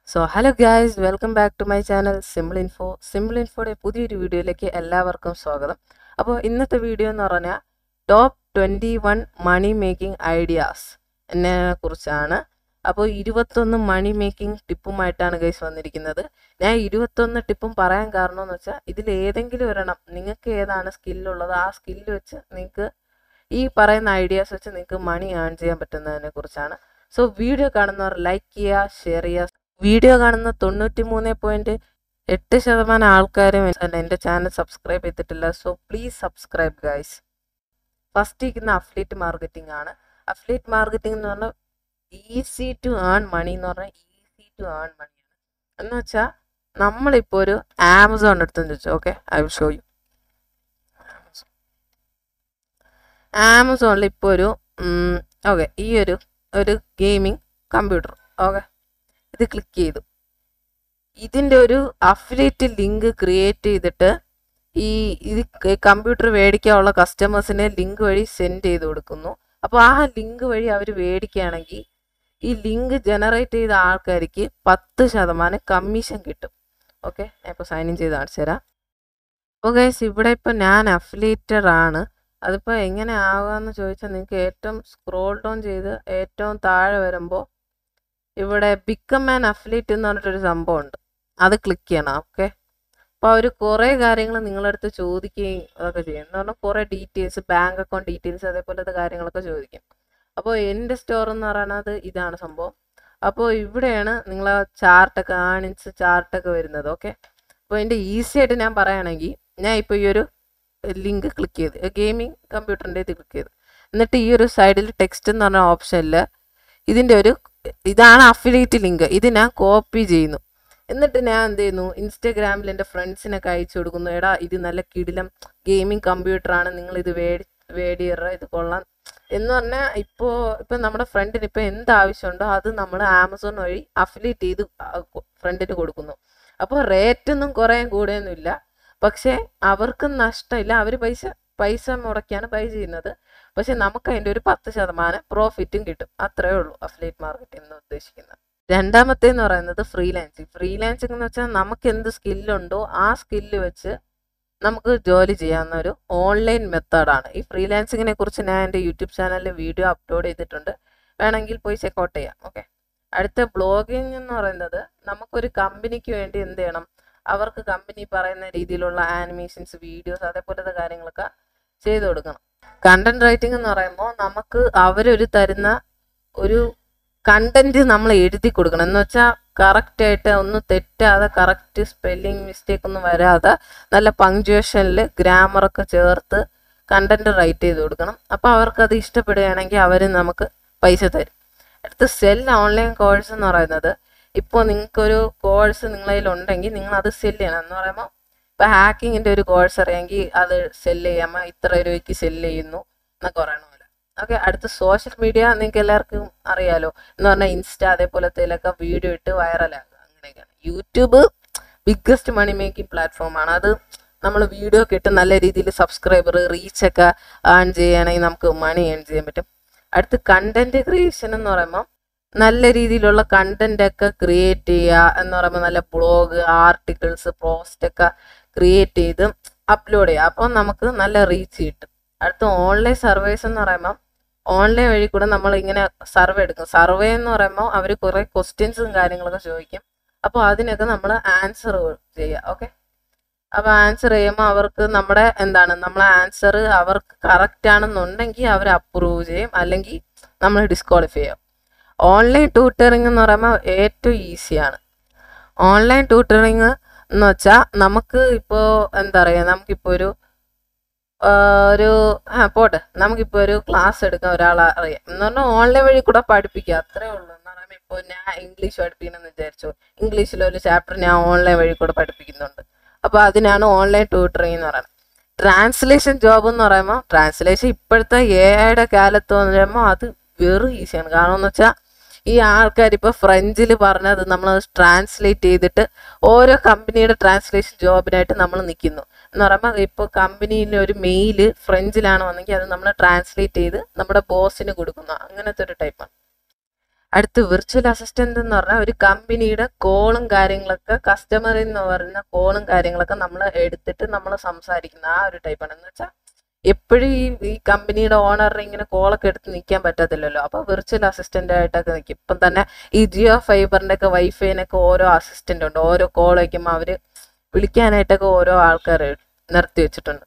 so hello guys welcome back to my channel simple info സിമ്പിൾ ഇൻഫോയുടെ പുതിയൊരു വീഡിയോയിലേക്ക് എല്ലാവർക്കും സ്വാഗതം അപ്പോൾ ഇന്നത്തെ വീഡിയോ എന്ന് പറഞ്ഞാൽ top twenty one money making ideas എന്നെ കുറിച്ചാണ് അപ്പോൾ ഇരുപത്തൊന്ന് മണി മേക്കിംഗ് ടിപ്പുമായിട്ടാണ് ഗൈസ് വന്നിരിക്കുന്നത് ഞാൻ ഇരുപത്തൊന്ന് ടിപ്പും പറയാൻ കാരണം എന്ന് വെച്ചാൽ ഇതിൽ ഏതെങ്കിലും ഒരെണ്ണം നിങ്ങൾക്ക് ഏതാണ് സ്കില്ലുള്ളത് ആ സ്കില്ല് വെച്ച് നിങ്ങൾക്ക് ഈ പറയുന്ന ഐഡിയാസ് വെച്ച് നിങ്ങൾക്ക് മണി ഏൺ ചെയ്യാൻ പറ്റുന്നതിനെ കുറിച്ചാണ് സോ വീഡിയോ കാണുന്നവർ ലൈക്ക് ചെയ്യുക ഷെയർ ചെയ്യുക വീഡിയോ കാണുന്ന തൊണ്ണൂറ്റി മൂന്ന് പോയിന്റ് എട്ട് ശതമാനം ആൾക്കാരും എൻ്റെ ചാനൽ സബ്സ്ക്രൈബ് ചെയ്തിട്ടില്ല so please subscribe guys first ഇരിക്കുന്ന അഫ്ലീറ്റ് മാർക്കറ്റിംഗ് ആണ് അഫ്ലീറ്റ് മാർക്കറ്റിംഗ് എന്ന് പറഞ്ഞാൽ ഈസി ടു ഏൺ മണി എന്ന് പറഞ്ഞാൽ ഈസി ടു ഏൺ മണിയാണ് എന്ന് വെച്ചാൽ നമ്മളിപ്പോൾ ഒരു ആമസോൺ എടുത്തെന്ന് വെച്ചു okay I will show you ആമസോണിൽ ഇപ്പോൾ ഒരു ഓക്കെ ഈ ഒരു ഒരു ഗെയിമിംഗ് കമ്പ്യൂട്ടർ ഓക്കെ ഇത് ക്ലിക്ക് ചെയ്തു ഇതിൻ്റെ ഒരു അഫിലേറ്റ് ലിങ്ക് ക്രിയേറ്റ് ചെയ്തിട്ട് ഈ ഇത് കമ്പ്യൂട്ടർ മേടിക്കാനുള്ള കസ്റ്റമേഴ്സിനെ ലിങ്ക് വഴി സെൻഡ് ചെയ്ത് കൊടുക്കുന്നു അപ്പോൾ ആ ലിങ്ക് വഴി അവർ മേടിക്കുകയാണെങ്കിൽ ഈ ലിങ്ക് ജനറേറ്റ് ചെയ്ത ആൾക്കാർക്ക് പത്ത് ശതമാനം കമ്മീഷൻ കിട്ടും ഓക്കെ ഞാൻ ഇപ്പോൾ സൈൻ ഇൻ ചെയ്ത് കാണിച്ചു തരാം അപ്പോൾ ഗൈസ് ഇവിടെ ഇപ്പോൾ ഞാൻ അഫിലേറ്റഡ് ആണ് അതിപ്പോൾ എങ്ങനെ ആകാമെന്ന് ചോദിച്ചാൽ നിങ്ങൾക്ക് ഏറ്റവും സ്ക്രോൾ ഡൗൺ ചെയ്ത് ഏറ്റവും താഴെ വരുമ്പോൾ ഇവിടെ ബിക്കം ആൻ അഫിലേറ്റ് എന്ന് പറഞ്ഞിട്ടൊരു സംഭവം ഉണ്ട് അത് ക്ലിക്ക് ചെയ്യണം ഓക്കെ അപ്പോൾ അവർ കുറേ കാര്യങ്ങൾ നിങ്ങളടുത്ത് ചോദിക്കുകയും അതൊക്കെ ചെയ്യും എന്ന് പറഞ്ഞാൽ കുറേ ഡീറ്റെയിൽസ് ബാങ്ക് അക്കൗണ്ട് ഡീറ്റെയിൽസ് അതേപോലത്തെ കാര്യങ്ങളൊക്കെ ചോദിക്കും അപ്പോൾ എൻ്റെ സ്റ്റോർ എന്ന് പറയുന്നത് ഇതാണ് സംഭവം അപ്പോൾ ഇവിടെയാണ് നിങ്ങൾ ചാർട്ടൊക്കെ ആണിച്ച് ചാർട്ടൊക്കെ വരുന്നത് ഓക്കെ അപ്പോൾ എൻ്റെ ഈസി ആയിട്ട് ഞാൻ പറയുകയാണെങ്കിൽ ഞാൻ ഇപ്പോൾ ഈ ഒരു ലിങ്ക് ക്ലിക്ക് ചെയ്ത് ഗെയിമിംഗ് കമ്പ്യൂട്ടറിൻ്റെ ഇത് ക്ലിക്ക് ചെയ്ത് എന്നിട്ട് ഈ ഒരു സൈഡിൽ ടെക്സ്റ്റ് എന്ന് പറഞ്ഞ ഓപ്ഷനിൽ ഇതിൻ്റെ ഒരു ഇതാണ് അഫിലിയേറ്റ് ലിങ്ക് ഇത് ഞാൻ കോപ്പി ചെയ്യുന്നു എന്നിട്ട് ഞാൻ എന്ത് ചെയ്യുന്നു ഇൻസ്റ്റാഗ്രാമിൽ എൻ്റെ ഫ്രണ്ട്സിനൊക്കെ അയച്ചു കൊടുക്കുന്നു എടാ ഇത് നല്ല കിടിലം ഗെയിമിംഗ് കമ്പ്യൂട്ടറാണ് നിങ്ങൾ ഇത് വേടി വേടിയറ ഇത് കൊള്ളാം എന്ന് പറഞ്ഞാൽ ഇപ്പോൾ ഇപ്പം നമ്മുടെ ഫ്രണ്ടിന് ഇപ്പോൾ എന്ത് ആവശ്യമുണ്ടോ അത് നമ്മൾ ആമസോൺ വഴി അഫിലിയേറ്റ് ചെയ്ത് ഫ്രണ്ടിന് കൊടുക്കുന്നു അപ്പോൾ റേറ്റൊന്നും കുറയാൻ കൂടെയൊന്നുമില്ല പക്ഷേ അവർക്ക് നഷ്ടമില്ല അവർ പൈസ പൈസ മുടക്കിയാണ് ബൈ ചെയ്യുന്നത് പക്ഷെ നമുക്ക് അതിൻ്റെ ഒരു പത്ത് ശതമാനം പ്രോഫിറ്റും കിട്ടും അത്രയേ ഉള്ളൂ അഫിലേറ്റ് മാർക്കറ്റിംഗ് എന്ന് ഉദ്ദേശിക്കുന്നത് രണ്ടാമത്തെ എന്ന് പറയുന്നത് ഫ്രീലാൻസിങ് ഫ്രീലാൻസിങ് എന്ന് വെച്ചാൽ നമുക്ക് എന്ത് സ്കില്ലുണ്ടോ ആ സ്കില്ല് വെച്ച് നമുക്ക് ജോലി ചെയ്യാവുന്ന ഒരു ഓൺലൈൻ മെത്തേഡാണ് ഈ ഫ്രീലാൻസിങ്ങിനെ കുറിച്ച് ഞാൻ എൻ്റെ യൂട്യൂബ് ചാനലിൽ വീഡിയോ അപ്ലോഡ് ചെയ്തിട്ടുണ്ട് വേണമെങ്കിൽ പോയി ചെക്കൗട്ട് ചെയ്യാം ഓക്കെ അടുത്ത ബ്ലോഗിങ് എന്ന് പറയുന്നത് നമുക്കൊരു കമ്പനിക്ക് വേണ്ടി എന്ത് ചെയ്യണം അവർക്ക് കമ്പനി പറയുന്ന രീതിയിലുള്ള ആനിമേഷൻസ് വീഡിയോസ് അതേപോലത്തെ കാര്യങ്ങളൊക്കെ ചെയ്തു കൊടുക്കണം കണ്ടന്റ് റൈറ്റിംഗ് എന്ന് പറയുമ്പോൾ നമുക്ക് അവരൊരു തരുന്ന ഒരു കണ്ടന്റ് നമ്മൾ എഴുതി കൊടുക്കണം എന്ന് വെച്ചാൽ കറക്റ്റ് ആയിട്ട് ഒന്നും തെറ്റാതെ കറക്റ്റ് സ്പെല്ലിംഗ് മിസ്റ്റേക്ക് ഒന്നും വരാതെ നല്ല പങ്ക്ച്വേഷനിൽ ഗ്രാമറൊക്കെ ചേർത്ത് കണ്ടന്റ് റൈറ്റ് ചെയ്ത് കൊടുക്കണം അപ്പോൾ അവർക്കത് ഇഷ്ടപ്പെടുകയാണെങ്കിൽ അവർ നമുക്ക് പൈസ തരും അടുത്ത് സെൽ ഓൺലൈൻ കോഴ്സ് എന്ന് പറയുന്നത് ഇപ്പോൾ നിങ്ങൾക്കൊരു കോഴ്സ് നിങ്ങളതിൽ ഉണ്ടെങ്കിൽ നിങ്ങൾ അത് സെല് ചെയ്യണം എന്ന് പറയുമ്പോൾ ഇപ്പോൾ ഹാക്കിങ്ങിൻ്റെ ഒരു കോഴ്സ് അറിയാമെങ്കിൽ അത് സെല് ചെയ്യാമോ ഇത്ര രൂപയ്ക്ക് സെല് ചെയ്യുന്നു എന്നൊക്കെ പറയണ പോലെ ഓക്കെ അടുത്ത സോഷ്യൽ മീഡിയ നിങ്ങൾക്ക് എല്ലാവർക്കും അറിയാലോ എന്ന് പറഞ്ഞാൽ ഇൻസ്റ്റ അതേപോലത്തേലൊക്കെ വീഡിയോ ഇട്ട് വൈറലാകുക അങ്ങനെയൊക്കെയാണ് യൂട്യൂബ് ബിഗ്ഗസ്റ്റ് മണി മേക്കിംഗ് പ്ലാറ്റ്ഫോമാണ് അത് നമ്മൾ വീഡിയോ ഒക്കെ ഇട്ട് നല്ല രീതിയിൽ സബ്സ്ക്രൈബർ റീച്ചൊക്കെ ഏൺ ചെയ്യുകയാണെങ്കിൽ നമുക്ക് മണി ഏൺ ചെയ്യാൻ പറ്റും അടുത്ത് കണ്ടന്റ് ക്രിയേഷൻ എന്ന് പറയുമ്പോൾ നല്ല രീതിയിലുള്ള കണ്ടന്റ് ഒക്കെ ക്രിയേറ്റ് ചെയ്യുക എന്ന് പറയുമ്പോൾ നല്ല ബ്ലോഗ് ആർട്ടിക്കിൾസ് പോസ്റ്റ് ഒക്കെ ക്രിയേറ്റ് ചെയ്ത് അപ്ലോഡ് ചെയ്യുക അപ്പോൾ നമുക്ക് നല്ല റീച്ച് കിട്ടും അടുത്ത ഓൺലൈൻ സർവേസ് എന്ന് പറയുമ്പോൾ ഓൺലൈൻ വഴി കൂടെ നമ്മൾ ഇങ്ങനെ സർവേ എടുക്കും സർവേ എന്ന് പറയുമ്പോൾ അവർ കുറേ ക്വസ്റ്റ്യൻസും കാര്യങ്ങളൊക്കെ ചോദിക്കും അപ്പോൾ അതിനൊക്കെ നമ്മൾ ആൻസർ ചെയ്യുക ഓക്കെ അപ്പോൾ ആൻസർ ചെയ്യുമ്പോൾ അവർക്ക് നമ്മുടെ എന്താണ് നമ്മളെ ആൻസർ അവർക്ക് കറക്റ്റ് ആണെന്നുണ്ടെങ്കിൽ അവർ അപ്രൂവ് ചെയ്യും അല്ലെങ്കിൽ നമ്മൾ ഡിസ്ക്വാളിഫൈ ചെയ്യും ഓൺലൈൻ ട്യൂട്ടറിങ് എന്ന് പറയുമ്പോൾ ഏറ്റവും ഈസിയാണ് ഓൺലൈൻ ട്യൂട്ടറിങ് എന്ന് വെച്ചാൽ നമുക്ക് ഇപ്പോൾ എന്താ പറയുക നമുക്കിപ്പോൾ ഒരു ഒരു ആ പോട്ടെ നമുക്കിപ്പോൾ ഒരു ക്ലാസ് എടുക്കാൻ ഒരാളെ അറിയാം എന്ന് പറഞ്ഞാൽ ഓൺലൈൻ വഴി കൂടെ പഠിപ്പിക്കുക അത്രേ ഉള്ളൂ എന്ന് പറയുമ്പോൾ ഇപ്പോൾ ഞാൻ ഇംഗ്ലീഷ് പഠിപ്പിക്കണമെന്ന് വിചാരിച്ചു ഇംഗ്ലീഷിൽ ഒരു ചാപ്റ്റർ ഞാൻ ഓൺലൈൻ വഴി കൂടെ പഠിപ്പിക്കുന്നുണ്ട് അപ്പോൾ അതിനാണ് ഓൺലൈൻ ട്യൂട്ടറിങ് എന്ന് പറയുന്നത് ട്രാൻസ്ലേഷൻ ജോബ് എന്ന് പറയുമ്പോൾ ട്രാൻസ്ലേഷൻ ഇപ്പോഴത്തെ എ ഐയുടെ കാലത്ത് എന്ന് പറയുമ്പോൾ അത് വെറും ഈസിയാണ് കാരണം എന്ന് വെച്ചാൽ ഈ ആൾക്കാർ ഇപ്പോൾ ഫ്രഞ്ചിൽ പറഞ്ഞത് നമ്മൾ ട്രാൻസ്ലേറ്റ് ചെയ്തിട്ട് ഓരോ കമ്പനിയുടെ ട്രാൻസ്ലേഷൻ ജോബിനായിട്ട് നമ്മൾ നിൽക്കുന്നു എന്ന് പറയുമ്പോൾ ഇപ്പോൾ കമ്പനിയിൽ ഒരു മെയില് ഫ്രഞ്ചിലാണ് വന്നെങ്കിൽ അത് നമ്മൾ ട്രാൻസ്ലേറ്റ് ചെയ്ത് നമ്മുടെ ബോസിന് കൊടുക്കുന്നു അങ്ങനത്തെ ഒരു ടൈപ്പാണ് അടുത്ത് വിർച്വൽ അസിസ്റ്റന്റ് എന്ന് പറഞ്ഞാൽ ഒരു കമ്പനിയുടെ കോളും കാര്യങ്ങളൊക്കെ കസ്റ്റമറിൽ നിന്ന് പറയുന്ന കോളും കാര്യങ്ങളൊക്കെ നമ്മൾ എടുത്തിട്ട് നമ്മൾ സംസാരിക്കുന്ന ആ ഒരു ടൈപ്പാണ് എന്ന് വെച്ചാൽ എപ്പോഴും ഈ ഈ കമ്പനിയുടെ ഓണറിന് ഇങ്ങനെ കോളൊക്കെ എടുത്ത് നിൽക്കാൻ പറ്റത്തില്ലല്ലോ അപ്പോൾ വിർച്വൽ അസിസ്റ്റന്റ് ആയിട്ടൊക്കെ നിൽക്കും ഇപ്പം തന്നെ ഈ ജിയോ ഫൈബറിന്റെ ഒക്കെ വൈഫൈനൊക്കെ ഓരോ അസിസ്റ്റന്റ് ഉണ്ട് ഓരോ കോൾ വയ്ക്കുമ്പോൾ അവർ വിളിക്കാനായിട്ടൊക്കെ ഓരോ ആൾക്കാർ നിർത്തി വെച്ചിട്ടുണ്ട്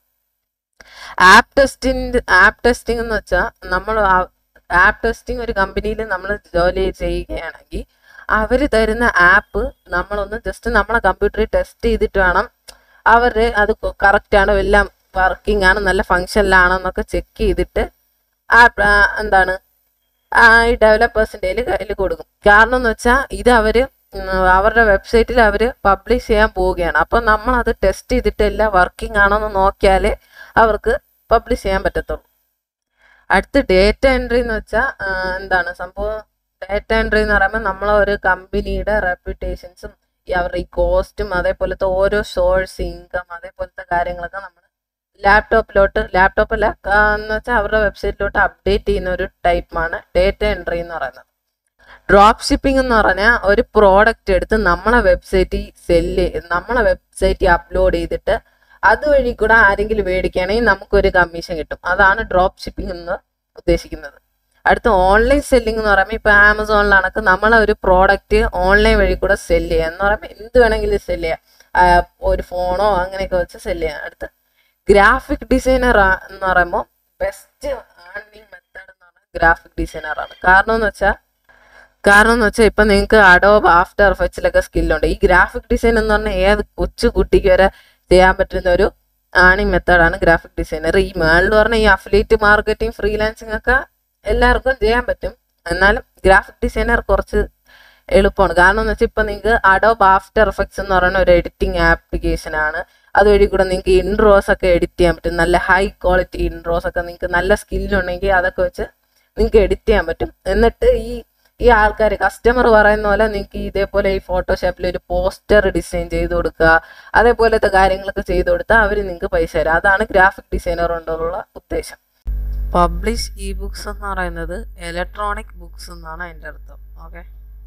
ആപ്പ് ടെസ്റ്റിംഗ് ആപ്പ് ടെസ്റ്റിംഗ് എന്ന് വെച്ചാൽ നമ്മൾ ആപ്പ് ടെസ്റ്റിംഗ് ഒരു കമ്പനിയിൽ നമ്മൾ ജോലി ചെയ്യുകയാണെങ്കിൽ അവർ തരുന്ന ആപ്പ് നമ്മളൊന്ന് ജസ്റ്റ് നമ്മളെ കമ്പ്യൂട്ടറിൽ ടെസ്റ്റ് ചെയ്തിട്ട് വേണം അവർ അത് കറക്റ്റ് ആണോ എല്ലാം വർക്കിംഗ് ആണ് നല്ല ഫങ്ഷനിലാണോ എന്നൊക്കെ ചെക്ക് ചെയ്തിട്ട് ആപ്പ് എന്താണ് ആ ഈ ഡെവലപ്പേഴ്സിൻ്റെ കയ്യിൽ കൊടുക്കും കാരണം എന്ന് വെച്ചാൽ ഇത് അവർ അവരുടെ വെബ്സൈറ്റിൽ അവർ പബ്ലിഷ് ചെയ്യാൻ പോവുകയാണ് അപ്പോൾ നമ്മളത് ടെസ്റ്റ് ചെയ്തിട്ട് എല്ലാം വർക്കിംഗ് ആണോ എന്ന് നോക്കിയാലേ അവർക്ക് പബ്ലിഷ് ചെയ്യാൻ പറ്റത്തുള്ളൂ അടുത്ത് ഡേറ്റ എൻട്രി എന്ന് വെച്ചാൽ എന്താണ് സംഭവം ഡേറ്റ എൻട്രി എന്ന് പറയുമ്പോൾ നമ്മൾ ഒരു കമ്പനിയുടെ റെപ്യൂട്ടേഷൻസും ഈ അവരുടെ ഈ കോസ്റ്റും അതേപോലത്തെ ഓരോ സോഴ്സ് ഇൻകം അതേപോലത്തെ കാര്യങ്ങളൊക്കെ നമ്മൾ ലാപ്ടോപ്പിലോട്ട് ലാപ്ടോപ്പല്ല എന്ന് വെച്ചാൽ അവരുടെ വെബ്സൈറ്റിലോട്ട് അപ്ഡേറ്റ് ചെയ്യുന്ന ഒരു ടൈപ്പാണ് ഡേറ്റ എൻട്രി എന്ന് പറയുന്നത് ഡ്രോപ്പ് ഷിപ്പിംഗ് എന്ന് പറഞ്ഞാൽ ഒരു പ്രോഡക്റ്റ് എടുത്ത് നമ്മളെ വെബ്സൈറ്റിൽ സെല്ല് നമ്മളെ വെബ്സൈറ്റിൽ അപ്ലോഡ് ചെയ്തിട്ട് അതുവഴി കൂടെ ആരെങ്കിലും മേടിക്കുകയാണെങ്കിൽ നമുക്കൊരു കമ്മീഷൻ കിട്ടും അതാണ് ഡ്രോപ്പ് ഷിപ്പിംഗ് എന്ന് ഉദ്ദേശിക്കുന്നത് അടുത്ത ഓൺലൈൻ സെല്ലിംഗ് എന്ന് പറയുമ്പോൾ ഇപ്പോൾ ആമസോണിലാണൊക്കെ നമ്മളെ ഒരു പ്രോഡക്റ്റ് ഓൺലൈൻ വഴി കൂടെ സെല്ല് ചെയ്യുക എന്ന് പറയുമ്പോൾ എന്ത് വേണമെങ്കിലും സെല്ല് ചെയ്യാം ഒരു ഫോണോ അങ്ങനെയൊക്കെ വെച്ച് സെല്ല് ചെയ്യാം അടുത്ത് ഗ്രാഫിക് ഡിസൈനർ എന്ന് പറയുമ്പോൾ ബെസ്റ്റ് ഏർണിംഗ് മെത്തേഡ് എന്ന് പറഞ്ഞാൽ ഗ്രാഫിക് ഡിസൈനർ ആണ് കാരണം എന്ന് വെച്ചാൽ കാരണം എന്ന് വെച്ചാൽ ഇപ്പം നിങ്ങൾക്ക് അഡോബ് ആഫ്റ്റർ എഫക്ട്സിലൊക്കെ സ്കില്ലുണ്ട് ഈ ഗ്രാഫിക് ഡിസൈൻ എന്ന് പറഞ്ഞാൽ ഏത് കൊച്ചു കുട്ടിക്ക് വരെ ചെയ്യാൻ പറ്റുന്ന ഒരു ഏർണിംഗ് മെത്തേഡാണ് ഗ്രാഫിക് ഡിസൈനർ ഈ മേളിൽ പറഞ്ഞ ഈ അഫിലിയേറ്റ് മാർക്കറ്റിംഗ് ഫ്രീലാൻസിങ് ഒക്കെ എല്ലാവർക്കും ചെയ്യാൻ പറ്റും എന്നാലും ഗ്രാഫിക് ഡിസൈനർ കുറച്ച് എളുപ്പമാണ് കാരണം എന്ന് വെച്ചാൽ ഇപ്പം നിങ്ങൾക്ക് അഡോബ് ആഫ്റ്റർ എഫക്ട്സ് എന്ന് പറയുന്ന ഒരു എഡിറ്റിംഗ് ആപ്ലിക്കേഷൻ ആണ് അതുവഴി കൂടെ നിങ്ങൾക്ക് ഇൻട്രോസ് ഒക്കെ എഡിറ്റ് ചെയ്യാൻ പറ്റും നല്ല ഹൈ ക്വാളിറ്റി ഇൻട്രോസ് ഒക്കെ നിങ്ങൾക്ക് നല്ല സ്കില്ലുണ്ടെങ്കിൽ അതൊക്കെ വെച്ച് നിങ്ങൾക്ക് എഡിറ്റ് ചെയ്യാൻ പറ്റും എന്നിട്ട് ഈ ഈ ആൾക്കാർ കസ്റ്റമർ പറയുന്ന പോലെ നിങ്ങൾക്ക് ഇതേപോലെ ഈ ഫോട്ടോഷോപ്പിൽ ഒരു പോസ്റ്റർ ഡിസൈൻ ചെയ്ത് കൊടുക്കുക അതേപോലത്തെ കാര്യങ്ങളൊക്കെ ചെയ്ത് കൊടുത്താൽ അവർ നിങ്ങൾക്ക് പൈസ തരും അതാണ് ഗ്രാഫിക് ഡിസൈനർ കൊണ്ടുള്ള ഉദ്ദേശം പബ്ലിഷ് ഇ ബുക്സ് എന്ന് പറയുന്നത് ഇലക്ട്രോണിക് ബുക്സ് എന്നാണ് അതിൻ്റെ അർത്ഥം ഓക്കെ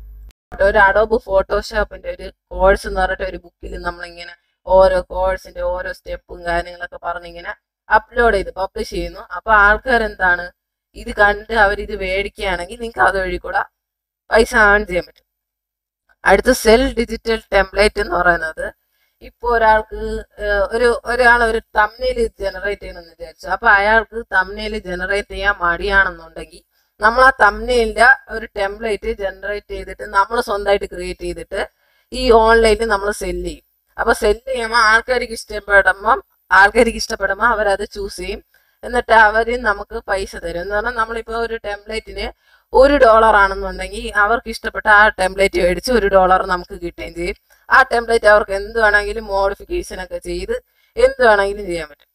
ഒരു അഡോബ് ഫോട്ടോഷോപ്പിന്റെ ഒരു കോഴ്സ് എന്ന് പറഞ്ഞിട്ട് ഒരു ബുക്കിൽ നമ്മളിങ്ങനെ ഓരോ കോഴ്സിന്റെ ഓരോ സ്റ്റെപ്പും കാര്യങ്ങളൊക്കെ പറഞ്ഞിങ്ങനെ അപ്ലോഡ് ചെയ്ത് പബ്ലിഷ് ചെയ്യുന്നു അപ്പൊ ആൾക്കാർ എന്താണ് ഇത് കണ്ട് അവരിത് മേടിക്കുകയാണെങ്കിൽ നിങ്ങൾക്ക് അതുവഴി കൂടെ പൈസ ഏൺ ചെയ്യാൻ പറ്റും അടുത്ത സെൽ ഡിജിറ്റൽ ടെംപ്ലേറ്റ് എന്ന് പറയുന്നത് ഇപ്പൊ ഒരാൾക്ക് ഒരു ഒരാൾ ഒരു തമ്മിൽ ജനറേറ്റ് ചെയ്യണമെന്ന് വിചാരിച്ചു അപ്പൊ അയാൾക്ക് തമ്മിൽ ജനറേറ്റ് ചെയ്യാൻ മടിയാണെന്നുണ്ടെങ്കിൽ നമ്മൾ ആ തമ്മിലിന്റെ ഒരു ടെംപ്ലേറ്റ് ജനറേറ്റ് ചെയ്തിട്ട് നമ്മൾ സ്വന്തമായിട്ട് ക്രിയേറ്റ് ചെയ്തിട്ട് ഈ ഓൺലൈനിൽ നമ്മൾ സെല് ചെയ്യും അപ്പൊ സെല് ചെയ്യുമ്പോൾ ആൾക്കാർക്ക് ഇഷ്ടപ്പെടുമ്പം ആൾക്കാർക്ക് ഇഷ്ടപ്പെടുമ്പോൾ അവരത് ചൂസ് ചെയ്യും എന്നിട്ട് അവര് നമുക്ക് പൈസ തരും എന്ന് പറഞ്ഞാൽ നമ്മളിപ്പോ ഒരു ടെംപ്ലേറ്റിന് ഒരു ഡോളർ ആണെന്നുണ്ടെങ്കിൽ അവർക്ക് ഇഷ്ടപ്പെട്ട ആ ടെംപ്ലേറ്റ് മേടിച്ച് ഒരു ഡോളർ നമുക്ക് കിട്ടുകയും ചെയ്യും ആ ടെംപ്ലേറ്റ് അവർക്ക് എന്ത് വേണമെങ്കിലും മോഡിഫിക്കേഷൻ ഒക്കെ ചെയ്ത് എന്ത് വേണമെങ്കിലും ചെയ്യാൻ പറ്റും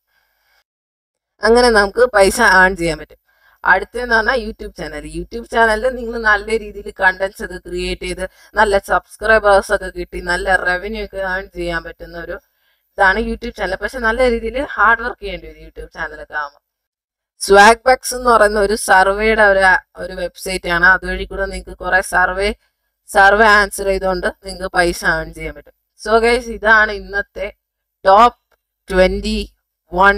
അങ്ങനെ നമുക്ക് പൈസ ഏൺ ചെയ്യാൻ പറ്റും അടുത്തെന്ന് പറഞ്ഞാൽ യൂട്യൂബ് ചാനൽ യൂട്യൂബ് ചാനലിൽ നിങ്ങൾ നല്ല രീതിയിൽ കണ്ടന്റ്സ് ഒക്കെ ക്രിയേറ്റ് ചെയ്ത് നല്ല സബ്സ്ക്രൈബേഴ്സ് ഒക്കെ കിട്ടി നല്ല റവന്യൂ ഒക്കെ ഏൺ ചെയ്യാൻ പറ്റുന്ന ഒരു ഇതാണ് യൂട്യൂബ് ചാനൽ പക്ഷെ നല്ല രീതിയിൽ ഹാർഡ് വർക്ക് ചെയ്യേണ്ടി വരും യൂട്യൂബ് ചാനലൊക്കെ ആകുമ്പോൾ സ്വാഗ് ബക്സ് എന്ന് പറയുന്ന ഒരു സർവേയുടെ ഒരു ഒരു വെബ്സൈറ്റ് ആണ് അതുവഴി കൂടെ നിങ്ങൾക്ക് കുറെ സർവേ സർവേ ആൻസർ ചെയ്തുകൊണ്ട് നിങ്ങൾക്ക് പൈസ ഏൺ ചെയ്യാൻ പറ്റും സോ ഗൈസ് ഇതാണ് ഇന്നത്തെ top twenty one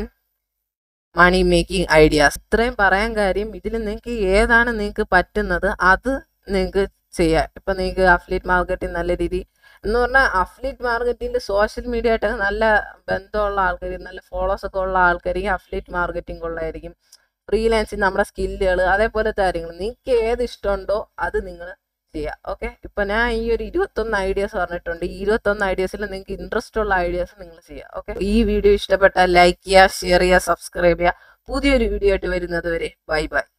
money making ideas ഇത്രയും പറയാൻ കാര്യം ഇതിൽ നിങ്ങൾക്ക് ഏതാണ് നിങ്ങൾക്ക് പറ്റുന്നത് അത് നിങ്ങൾക്ക് ചെയ്യാം ഇപ്പൊ നിങ്ങൾക്ക് അഫ്ലീറ്റ് മാർക്കറ്റിംഗ് നല്ല രീതി എന്ന് പറഞ്ഞാൽ അഫ്ലീറ്റ് മാർക്കറ്റിംഗിൽ സോഷ്യൽ മീഡിയ ആയിട്ട് നല്ല ബന്ധമുള്ള ആൾക്കാർ നല്ല ഫോളോസ് ഒക്കെ ഉള്ള ആൾക്കാർ ഈ അഫ്ലീറ്റ് മാർക്കറ്റിംഗ് ഉള്ളതായിരിക്കും ഫ്രീലാൻസിങ് നമ്മുടെ സ്കില്ലുകൾ അതേപോലത്തെ കാര്യങ്ങൾ നിങ്ങൾക്ക് ഏത് ഇഷ്ടമുണ്ടോ അത് നിങ്ങൾ ചെയ്യുക ഓക്കെ ഇപ്പൊ ഞാൻ ഈ ഒരു ഇരുപത്തൊന്ന് ഐഡിയാസ് പറഞ്ഞിട്ടുണ്ട് ഈ ഇരുപത്തൊന്ന് ഐഡിയാസിൽ നിങ്ങൾക്ക് ഇൻട്രസ്റ്റ് ഉള്ള ഐഡിയാസ് നിങ്ങൾ ചെയ്യുക ഓക്കെ ഈ വീഡിയോ ഇഷ്ടപ്പെട്ടാൽ ലൈക്ക് ചെയ്യുക ഷെയർ ചെയ്യുക സബ്സ്ക്രൈബ് ചെയ്യുക പുതിയൊരു വീഡിയോ ആയിട്ട് വരുന്നത് വരെ ബൈ ബൈ